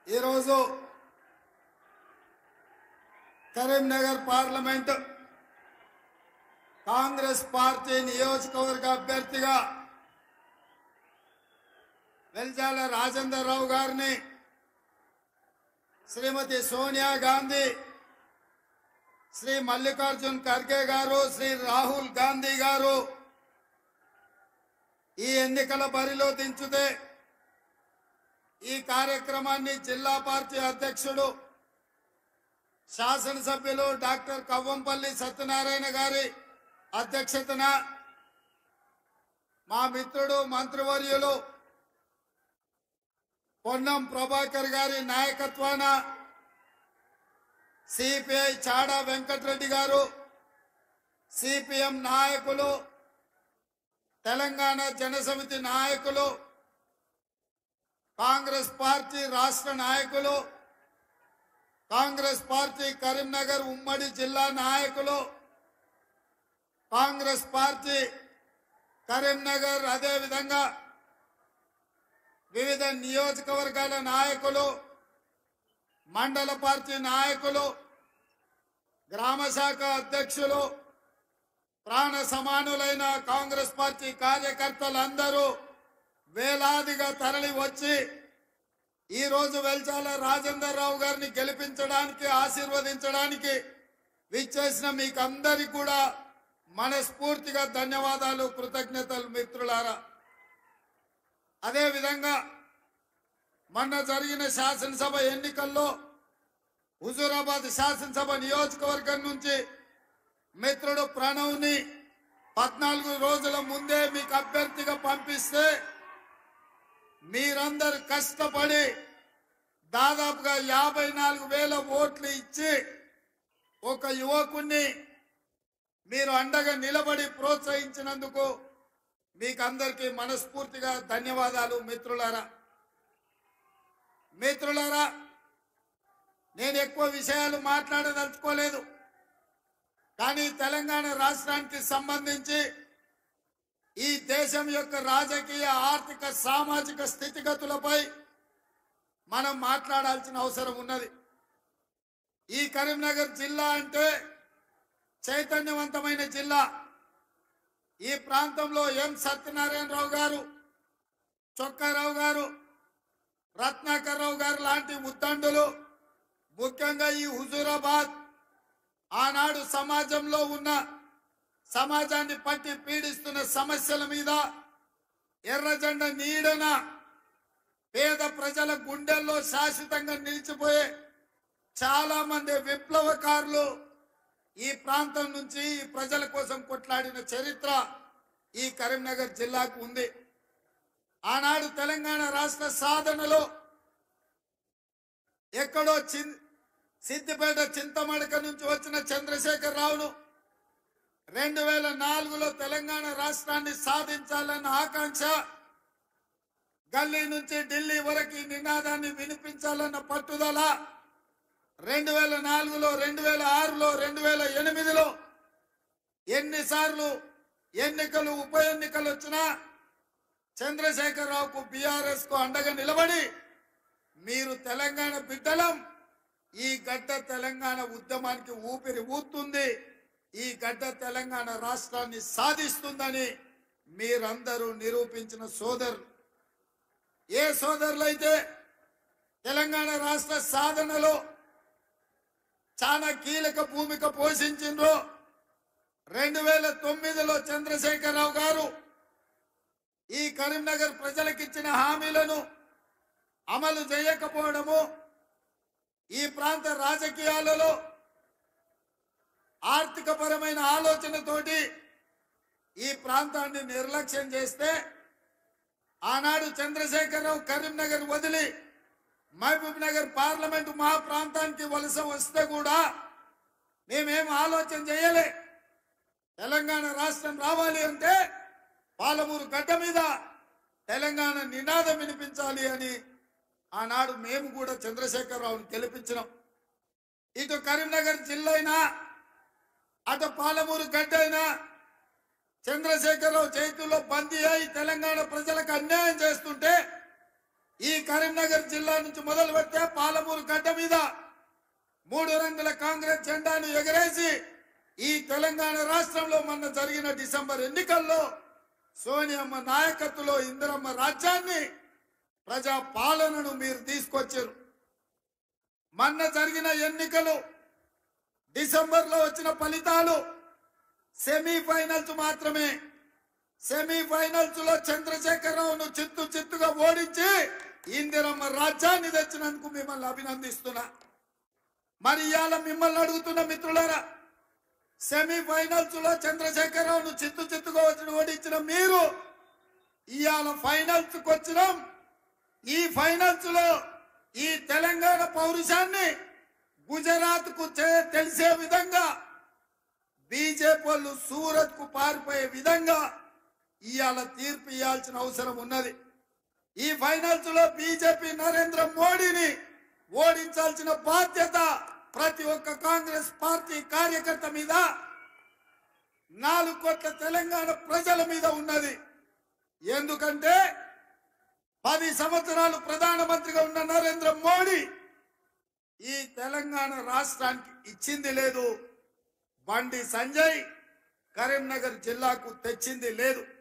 ఈరోజు Karimnagar parliament Congress party నియోజకవర్గ అభ్యర్థిగా వెల్జాల రాజేందర్ రావు గారిని శ్రీమతి సోనియా గాంధీ శ్రీ మల్లికార్జున్ ఖర్గే గారు శ్రీ రాహుల్ గాంధీ గారు ఈ ఎన్నికల బరిలో దించుతే ఈ కార్యక్రమాన్ని జిల్లా పార్టీ అధ్యక్షుడు శాసనసభ్యులు డాక్టర్ కవ్వంపల్లి సత్యనారాయణ గారి అధ్యక్షతన మా మిత్రుడు మంత్రివర్యులు పొన్నం ప్రభాకర్ గారి నాయకత్వాన సిపిఐ చాడా వెంకటరెడ్డి గారు సిపిఎం నాయకులు తెలంగాణ జనసమితి నాయకులు కాంగ్రెస్ పార్టీ రాష్ట్ర నాయకులు కాంగ్రెస్ పార్టీ కరీంనగర్ ఉమ్మడి జిల్లా నాయకులు కాంగ్రెస్ పార్టీ కరీంనగర్ అదేవిధంగా వివిధ నియోజకవర్గాల నాయకులు మండల పార్టీ నాయకులు గ్రామ శాఖ అధ్యక్షులు ప్రాణ సమానులైన కాంగ్రెస్ పార్టీ కార్యకర్తలందరూ వేలాదిగా తరలి వచ్చి ఈ రోజు వెల్చాల రాజేందర్ రావు గారిని గెలిపించడానికి ఆశీర్వదించడానికి విచ్చేసిన మీకు అందరికి కూడా మనస్ఫూర్తిగా ధన్యవాదాలు కృతజ్ఞతలు మిత్రులారా అదే విధంగా మొన్న జరిగిన శాసనసభ ఎన్నికల్లో హుజూరాబాద్ శాసనసభ నియోజకవర్గం నుంచి మిత్రుడు ప్రణవ్ని పద్నాలుగు రోజుల ముందే మీకు అభ్యర్థిగా పంపిస్తే మీరందరు కష్టపడి దాదాపుగా యాభై నాలుగు వేల ఓట్లు ఇచ్చి ఒక యువకుణ్ణి మీరు అండగా నిలబడి ప్రోత్సహించినందుకు మీకు అందరికీ మనస్ఫూర్తిగా ధన్యవాదాలు మిత్రులారా మిత్రులారా నేను ఎక్కువ విషయాలు మాట్లాడదలుచుకోలేదు కానీ తెలంగాణ రాష్ట్రానికి సంబంధించి ఈ దేశం యొక్క రాజకీయ ఆర్థిక సామాజిక స్థితిగతులపై మనం మాట్లాడాల్సిన అవసరం ఉన్నది ఈ కరీంనగర్ జిల్లా అంటే చైతన్యవంతమైన జిల్లా ఈ ప్రాంతంలో ఎం సత్యనారాయణరావు గారు చొక్కారావు గారు రత్నాకర్ రావు గారు లాంటి ఉద్దండులు ముఖ్యంగా ఈ హుజూరాబాద్ ఆనాడు సమాజంలో ఉన్న సమాజాన్ని పట్టి పీడిస్తున్న సమస్యల మీద ఎర్రజెండ నీడన పేద ప్రజల గుండెల్లో శాశ్వతంగా నిలిచిపోయే చాలా మంది విప్లవకారులు ఈ ప్రాంతం నుంచి ఈ ప్రజల కోసం కొట్లాడిన చరిత్ర ఈ కరీంనగర్ జిల్లాకు ఉంది ఆనాడు తెలంగాణ రాష్ట్ర సాధనలో ఎక్కడో చి- సిద్దిపేట చింతమడక నుంచి వచ్చిన చంద్రశేఖర్ రావును రెండు వేల నాలుగులో తెలంగాణ రాష్ట్రాన్ని సాధించాలన్న ఆకాంక్ష గల్లీ నుంచి ఢిల్లీ వరకు ఈ నినాదాన్ని వినిపించాలన్న పట్టుదల రెండు వేల నాలుగులో రెండు వేల ఆరులో రెండు వేల ఎనిమిదిలో ఎన్నిసార్లు ఎన్నికలు ఉప ఎన్నికలు వచ్చినా చంద్రశేఖరరావుకు బీఆర్ఎస్ కు అండగా నిలబడి మీరు తెలంగాణ బిడ్డలం ఈ గడ్డ తెలంగాణ ఉద్యమానికి ఊపిరి ఊతుంది ఈ గడ్డ తెలంగాణ రాష్ట్రాన్ని సాధిస్తుందని మీరందరూ నిరూపించిన సోదరులు ఏ సోదరులైతే తెలంగాణ రాష్ట్ర సాధనలో చాలా కీలక భూమిక పోషించిండ్రో రెండు వేల తొమ్మిదిలో చంద్రశేఖరరావు గారు ఈ కరీంనగర్ ప్రజలకిచ్చిన హామీలను అమలు చేయకపోవడము ఈ ప్రాంత రాజకీయాలలో ఆర్థిక పరమైన ఆలోచనతోటి ఈ ప్రాంతాన్ని నిర్లక్ష్యం చేస్తే ఆనాడు చంద్రశేఖరరావు కరీంనగర్ వదిలి మహబూబ్ నగర్ పార్లమెంటు మా ప్రాంతానికి వలస వస్తే కూడా మేమేం ఆలోచన చేయలే తెలంగాణ రాష్ట్రం రావాలి అంటే పాలమూరు గడ్డ మీద తెలంగాణ నినాదం వినిపించాలి అని ఆనాడు మేము కూడా చంద్రశేఖరరావుని గెలిపించినాం ఇటు కరీంనగర్ జిల్లా అయినా అటు పాలమూరు గడ్డ అయినా చంద్రశేఖరరావు చేతుల్లో బందీ అయి తెలంగాణ ప్రజలకు అన్యాయం చేస్తుంటే ఈ కరీంనగర్ జిల్లా నుంచి మొదలు పెడితే మూడు రంగుల కాంగ్రెస్ జెండాను ఎగరేసి ఈ తెలంగాణ రాష్ట్రంలో మొన్న జరిగిన డిసెంబర్ ఎన్నికల్లో సోనియమ్మ నాయకత్వంలో ఇందిరమ్మ రాజ్యాన్ని ప్రజా పాలనను మీరు తీసుకొచ్చారు మొన్న జరిగిన ఎన్నికలు డిసెంబర్ లో వచ్చిన ఫలితాలు సెమీఫైనల్స్ మాత్రమే సెమీఫైనల్స్ లో చంద్రశేఖరరావును చిత్తు చిత్తుగా ఓడించి ఇందిరమ్మ రాజ్యాన్ని తెచ్చినందుకు మిమ్మల్ని అభినందిస్తున్నా మరి ఇవాళ మిమ్మల్ని అడుగుతున్న మిత్రులారా సెమీఫైనల్స్ లో చంద్రశేఖరరావును చిత్తు చిత్తుగా వచ్చిన ఓడించిన మీరు ఇవాళ ఫైనల్స్ కు వచ్చినాం ఈ ఫైనల్స్ లో ఈ తెలంగాణ పౌరుషాన్ని గుజరాత్ కు తెలిసే విధంగా బీజేపీ వాళ్ళు సూరత్ కు పారిపోయే విధంగా ఇవాళ తీర్పు ఇవ్వాల్సిన అవసరం ఉన్నది ఈ ఫైనల్స్ లో బీజేపీ నరేంద్ర మోడీని ఓడించాల్సిన బాధ్యత ప్రతి ఒక్క కాంగ్రెస్ పార్టీ కార్యకర్త మీద నాలుగు కోట్ల తెలంగాణ ప్రజల మీద ఉన్నది ఎందుకంటే పది సంవత్సరాలు ప్రధానమంత్రిగా ఉన్న నరేంద్ర మోడీ ఈ తెలంగాణ రాష్ట్రానికి ఇచ్చింది లేదు బండి సంజయ్ కరీంనగర్ జిల్లాకు తెచ్చింది లేదు